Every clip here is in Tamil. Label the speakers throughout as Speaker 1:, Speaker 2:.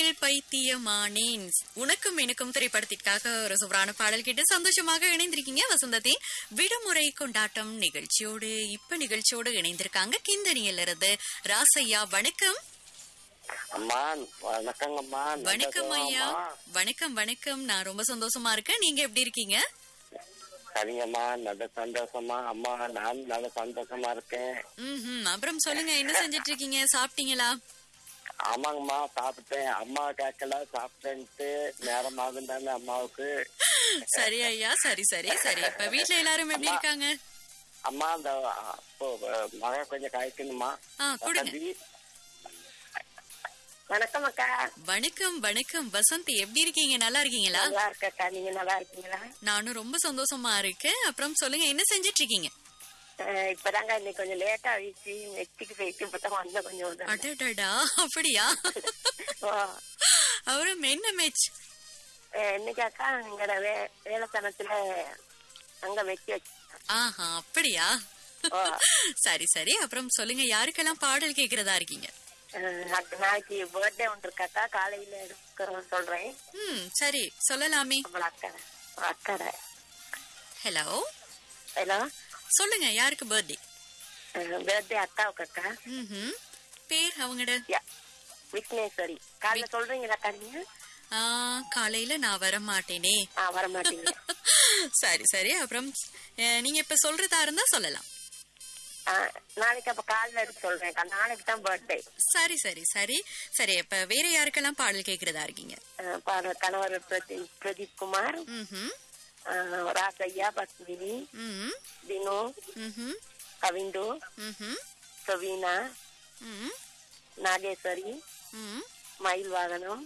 Speaker 1: பைத்தியமானேன் உனக்கும் எனக்கும் திரைப்படத்திற்காக ஒரு சுவரான பாடல் கேட்டு சந்தோஷமாக இணைந்திருக்கீங்க வசந்தத்தின் விடுமுறை கொண்டாட்டம் நிகழ்ச்சியோடு இப்ப நிகழ்ச்சியோடு இணைந்திருக்காங்க கிந்தனியில இருந்து ராசையா வணக்கம்
Speaker 2: அம்மா வணக்கங்கம்மா நல்ல
Speaker 1: வணக்கம் ஐயா
Speaker 2: சுகமா?
Speaker 1: வணக்கம் வணக்கம் நான் ரொம்ப சந்தோஷமா இருக்கேன் நீங்க எப்படி இருக்கீங்க
Speaker 2: சரிங்கம்மா நல்ல சந்தோஷமா அம்மா நான் நல்ல சந்தோஷமா இருக்கேன்
Speaker 1: ம் அப்புறம் சொல்லுங்க என்ன செஞ்சிட்டு இருக்கீங்க சாப்பிட்டீங்களா
Speaker 2: ஆமாங்கம்மா சாப்பிட்டேன் அம்மா கேட்கல சாப்பிட்டேன்ட்டு நேரம் ஆகும் தானே அம்மாவுக்கு
Speaker 1: சரி ஐயா சரி சரி சரி இப்ப வீட்ல எல்லாரும் எப்படி இருக்காங்க
Speaker 2: அம்மா அந்த அப்போ மழை கொஞ்சம் காய்க்கணுமா
Speaker 1: ஆ கொடுங்க
Speaker 2: வசந்தி
Speaker 3: வணக்கம் அக்கா
Speaker 1: வணக்கம் வணக்கம் வசந்த் எப்படி இருக்கீங்க நல்லா இருக்கீங்களா
Speaker 3: நல்லா இருக்கக்கா நீங்க நல்லா இருக்கீங்களா
Speaker 1: நானும் ரொம்ப சந்தோஷமா இருக்கேன் அப்புறம் சொல்லுங்க என்ன செஞ்சிட்டு இருக்கீங்க
Speaker 3: அஹ் இப்பதாங்க இன்னைக்கு கொஞ்சம் லேட்டா ஆயிடுச்சு நெத்திக்கு போயிட்டு இப்பதான் வந்த கொஞ்சம் உதவி.
Speaker 1: அடடடா அப்படியா
Speaker 3: ஓ,
Speaker 1: அப்புறம் என்ன மேட்ச்
Speaker 3: அஹ் இன்னைக்கு அக்கா எங்கட வே வேலைத்தனத்துல அங்க வெட்டி வச்சு
Speaker 1: ஆஹா அப்படியா
Speaker 3: ஓ,
Speaker 1: சரி சரி அப்புறம் சொல்லுங்க யாருக்கெல்லாம் பாடல் கேக்குறதா இருக்கீங்க
Speaker 3: அஹ் அடுத்த நாளைக்கு பர்த்டே ஒன்று இருக்காக்கா காலையில எடுக்கிறோம் சொல்றேன்
Speaker 1: ம் சரி சொல்லலாமே
Speaker 3: நம்மள அக்கறை அக்கறை
Speaker 1: ஹலோ
Speaker 3: ஹலோ
Speaker 1: சொல்லுங்க யாருக்கு பர்த்டே
Speaker 3: பர்த்டே அக்காவுக்கு அக்கா
Speaker 1: ம் பேர் அவங்கட
Speaker 3: யா, விக்னேஸ்வரி காலைல சொல்றீங்களா அக்கா நீங்க
Speaker 1: ஆ, காலையில நான் வர மாட்டேனே
Speaker 3: ஆ வர மாட்டீங்க
Speaker 1: சரி சரி அப்புறம் அஹ், நீங்க இப்ப சொல்றதா இருந்தா சொல்லலாம்
Speaker 3: ஆ, நாளைக்கு அப்ப காலைல எடுத்து சொல்றேன் அக்கா. நாளைக்கு தான் பர்த்டே
Speaker 1: சரி சரி சரி சரி இப்ப வேற யாருக்கெல்லாம் பாடல் கேக்குறதா இருக்கீங்க
Speaker 3: கணவர் பிரதீப் பிரதீப் குமார்
Speaker 1: ம்ஹும்.
Speaker 3: ஆ, ராசையா பத்மினி
Speaker 1: ம்ஹும்.
Speaker 3: தினு
Speaker 1: ம்ஹும்.
Speaker 3: கவிந்து
Speaker 1: ம்ஹும்.
Speaker 3: சவீனா
Speaker 1: ம்ஹும்.
Speaker 3: நாகேஸ்வரி
Speaker 1: ம்ஹும்.
Speaker 3: மயில் வாகனம்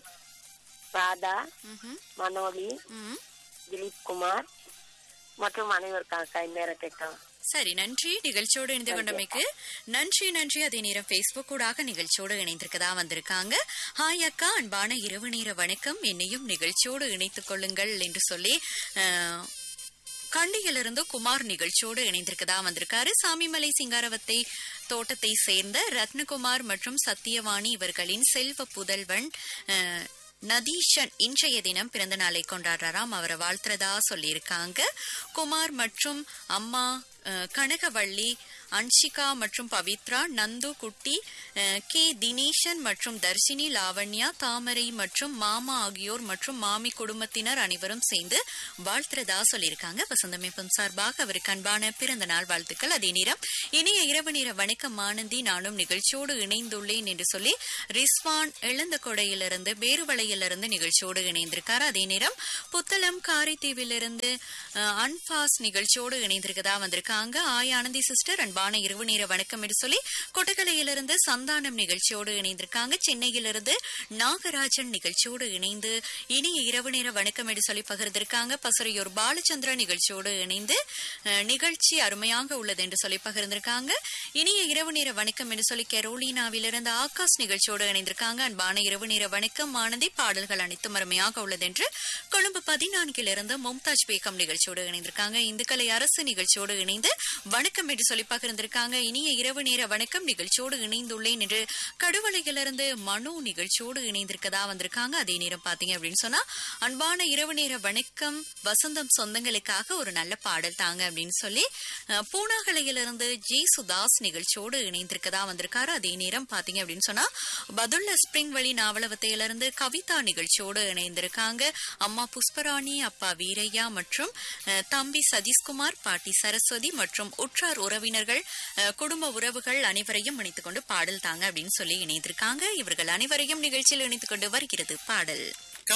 Speaker 3: ராதா
Speaker 1: ம்ஹும்.
Speaker 3: மனோலி
Speaker 1: ம்ஹும்.
Speaker 3: திலீப் குமார் மற்றும் அனைவருக்காக இந்நேரம் கேட்டோம்
Speaker 1: சரி நன்றி நிகழ்ச்சியோடு இணைந்து கொண்டமைக்கு நன்றி நன்றி அதே நேரம் பேஸ்புக் கூடாக நிகழ்ச்சியோடு இணைந்திருக்கதா வந்திருக்காங்க ஹாய் அக்கா அன்பான இரவு நேர வணக்கம் என்னையும் நிகழ்ச்சியோடு இணைத்துக் கொள்ளுங்கள் என்று சொல்லி அஹ், கண்டியிலிருந்து குமார் நிகழ்ச்சியோடு இணைந்திருக்கதா வந்திருக்காரு சாமிமலை சிங்காரவத்தை தோட்டத்தை சேர்ந்த ரத்னகுமார் மற்றும் சத்தியவாணி இவர்களின் செல்வ புதல்வன் அஹ், நதீஷன் இன்றைய தினம் பிறந்த நாளை கொண்டாடுறாராம் அவரை வாழ்த்துறதா சொல்லியிருக்காங்க குமார் மற்றும் அம்மா அஹ், கனகவள்ளி அன்ஷிகா மற்றும் பவித்ரா நந்து குட்டி அஹ், கே தினேஷன் மற்றும் தர்ஷினி லாவண்யா தாமரை மற்றும் மாமா ஆகியோர் மற்றும் மாமி குடும்பத்தினர் அனைவரும் சேர்ந்து வாழ்த்துறதா சொல்லியிருக்காங்க வசந்தமைப்பம் சார்பாக அவருக்கு அன்பான பிறந்த நாள் வாழ்த்துக்கள் அதே நேரம் இனிய இரவு நேர வணக்கம் ஆனந்தி நானும் நிகழ்ச்சியோடு இணைந்துள்ளேன் என்று சொல்லி ரிஸ்வான் இழந்த கொடையிலிருந்து பேருவளையிலிருந்து நிகழ்ச்சியோடு இணைந்திருக்கார் அதே நேரம் புத்தளம் காரைத்தீவிலிருந்து அஹ், அன்பாஸ் நிகழ்ச்சியோடு இணைந்திருக்கதா வந்திருக்காங்க ஆய் ஆனந்தி சிஸ்டர் அன்பான இரவு நேர வணக்கம் என்று சொல்லி கொட்டக்கலையிலிருந்து சந்தானம் நிகழ்ச்சியோடு இணைந்திருக்காங்க சென்னையிலிருந்து நாகராஜன் நிகழ்ச்சியோடு இணைந்து இனிய இரவு நேர வணக்கம் என்று சொல்லி பகிர்ந்திருக்காங்க பசுரையூர் பாலச்சந்திரன் நிகழ்ச்சியோடு இணைந்து அஹ், நிகழ்ச்சி அருமையாக உள்ளது என்று சொல்லி பகிர்ந்திருக்காங்க இனிய இரவு நேர வணக்கம் என்று சொல்லி கெரோலினாவிலிருந்து ஆகாஷ் நிகழ்ச்சியோடு இணைந்திருக்காங்க அன்பான இரவு நேர வணக்கம் ஆனந்தி பாடல்கள் அனைத்தும் அருமையாக உள்ளது என்று கொழும்பு பதினான்கிலிருந்து மும்தாஜ் பேகம் நிகழ்ச்சியோடு இணைந்திருக்காங்க இந்துக்கலை அரசு நிகழ்ச்சியோடு இணைந்து வணக்கம் என்று சொல்லி பகிர்ந்திருக்காங்க இனிய இரவு நேர வணக்கம் நிகழ்ச்சியோடு இணைந்துள்ளேன் என்று கடுவலையிலிருந்து மனு நிகழ்ச்சியோடு இணைந்திருக்கதா வந்திருக்காங்க அதே நேரம் பாத்தீங்க அப்படின்னு சொன்னா அன்பான இரவு நேர வணக்கம் வசந்தம் சொந்தங்களுக்காக ஒரு நல்ல பாடல் தாங்க அப்படின்னு சொல்லி அஹ், பூனாகலையிலிருந்து ஜி சுதாஸ் நிகழ்ச்சியோடு இணைந்திருக்கதா வந்திருக்காரு அதே நேரம் பாத்தீங்க அப்படின்னு சொன்னா பதுல்ல ஸ்பிரிங் வழி நாவலவத்தையிலிருந்து கவிதா நிகழ்ச்சியோடு இணைந்திருக்காங்க அம்மா புஷ்பராணி அப்பா வீரையா மற்றும் அஹ், தம்பி சதீஷ்குமார் பாட்டி சரஸ்வதி மற்றும் உற்றார் உறவினர்கள் அஹ், குடும்ப உறவுகள் அனைவரையும் இணைத்துக் கொண்டு பாடல் தாங்க அப்படின்னு சொல்லி இணைந்திருக்காங்க இவர்கள் அனைவரையும் நிகழ்ச்சியில் இணைத்துக் கொண்டு வருகிறது பாடல்